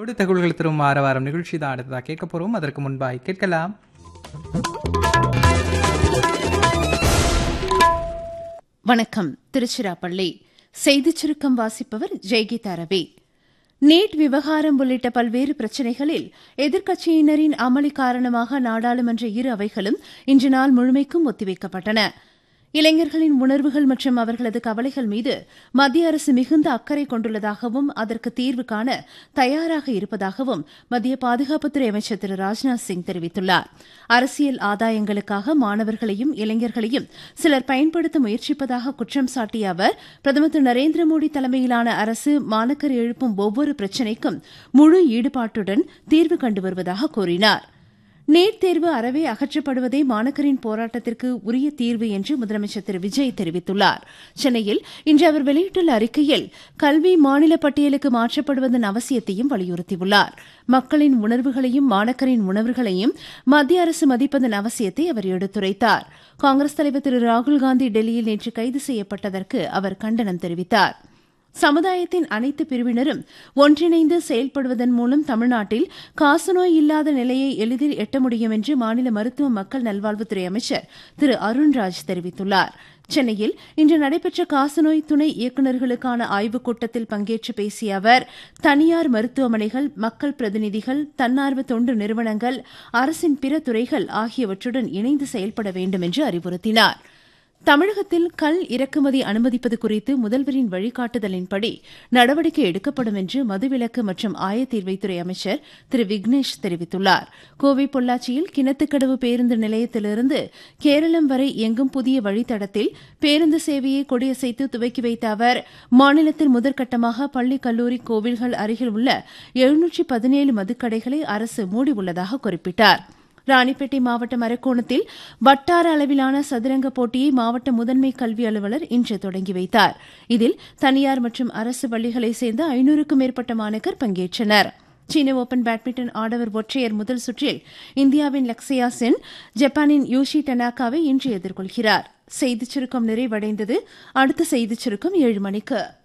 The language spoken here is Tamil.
ஈரோடு தகவல்கள் தரும் வார வாரம் நிகழ்ச்சி தான் அடுத்ததாக கேட்க போகிறோம் அதற்கு முன்பாய் கேட்கலாம் வணக்கம் திருச்சிராப்பள்ளி செய்திச் சுருக்கம் வாசிப்பவர் ஜெய்கீதா ரவி நீட் விவகாரம் உள்ளிட்ட பல்வேறு பிரச்சினைகளில் எதிர்க்கட்சியினரின் அமளி காரணமாக நாடாளுமன்ற இரு அவைகளும் இன்று நாள் முழுமைக்கும் ஒத்திவைக்கப்பட்டன இளைஞர்களின் உணர்வுகள் மற்றும் அவர்களது கவலைகள் மீது மத்திய அரசு மிகுந்த அக்கறை கொண்டுள்ளதாகவும் அதற்கு தீர்வு காண தயாராக இருப்பதாகவும் மத்திய பாதுகாப்புத்துறை அமைச்சர் திரு ராஜ்நாத் சிங் தெரிவித்துள்ளார் அரசியல் ஆதாயங்களுக்காக மாணவர்களையும் இளைஞர்களையும் சிலர் பயன்படுத்த முயற்சிப்பதாக குற்றம் சாட்டிய அவர் பிரதமர் திரு நரேந்திர மோடி தலைமையிலான அரசு மாணக்கர் எழுப்பும் ஒவ்வொரு பிரச்சினைக்கும் முழு ஈடுபாட்டுடன் தீர்வு கண்டு வருவதாக கூறினாா் நீட் தேர்வு அறவே அகற்றப்படுவதே மாணக்கரின் போராட்டத்திற்கு உரிய தீர்வு என்று முதலமைச்சர் திரு விஜய் தெரிவித்துள்ளார் சென்னையில் இன்று அவர் வெளியிட்டுள்ள அறிக்கையில் கல்வி மாநில பட்டியலுக்கு மாற்றப்படுவதன் அவசியத்தையும் வலியுறுத்தியுள்ளார் மக்களின் உணர்வுகளையும் மாணக்கரின் உணர்வுகளையும் மத்திய அரசு மதிப்பதன் அவசியத்தை அவர் எடுத்துரைத்தார் காங்கிரஸ் தலைவர் திரு ராகுல்காந்தி டெல்லியில் நேற்று கைது செய்யப்பட்டதற்கு அவர் கண்டனம் தெரிவித்தாா் சமுதாயத்தின் அனைத்து பிரிவினரும் ஒன்றிணைந்து செயல்படுவதன் மூலம் தமிழ்நாட்டில் காசநோய் இல்லாத நிலையை எளிதில் எட்ட முடியும் என்று மாநில மருத்துவ மக்கள் நல்வாழ்வுத்துறை அமைச்சர் திரு அருண்ராஜ் தெரிவித்துள்ளார் சென்னையில் இன்று நடைபெற்ற காசநோய் துணை இயக்குநர்களுக்கான ஆய்வுக் கூட்டத்தில் பங்கேற்று பேசிய அவர் தனியார் மருத்துவமனைகள் மக்கள் பிரதிநிதிகள் தன்னார்வ தொண்டு நிறுவனங்கள் அரசின் பிற துறைகள் ஆகியவற்றுடன் இணைந்து செயல்பட வேண்டும் என்று அறிவுறுத்தினாா் தமிழகத்தில் கல் இறக்குமதி அனுமதிப்பது குறித்து முதல்வரின் வழிகாட்டுதலின்படி நடவடிக்கை எடுக்கப்படும் என்று மதுவிலக்கு மற்றும் ஆயத்தீர்வைத்துறை அமைச்சர் திரு விக்னேஷ் தெரிவித்துள்ளார் கோவை பொள்ளாச்சியில் கிணத்துக்கடவு பேருந்து நிலையத்திலிருந்து கேரளம் வரை இயங்கும் புதிய வழித்தடத்தில் பேருந்து சேவையை கொடியசைத்து துவக்கி வைத்த அவர் மாநிலத்தில் முதற்கட்டமாக பள்ளி கல்லூரி கோவில்கள் அருகில் உள்ள எழுநூற்றி பதினேழு மதுக்கடைகளை அரசு மூடியுள்ளதாக குறிப்பிட்டாா் ராணிப்பேட்டை மாவட்டம் அரக்கோணத்தில் வட்டார அளவிலான சதுரங்க போட்டியை மாவட்ட முதன்மை கல்வி அலுவலர் இன்று தொடங்கி வைத்தார் இதில் தனியார் மற்றும் அரசு பள்ளிகளைச் சேர்ந்த ஐநூறுக்கும் மேற்பட்ட மாணக்கர் பங்கேற்றனர் சீன ஓபன் பேட்மிண்டன் ஆடவர் ஒற்றையர் முதல் சுற்றில் இந்தியாவின் லக்ஸியா சென் ஜப்பானின் யூஷி டனாகாவை இன்று எதிர்கொள்கிறார் செய்திச் சுருக்கம் நிறைவடைந்தது அடுத்த செய்திச் சுருக்கம் ஏழு மணிக்கு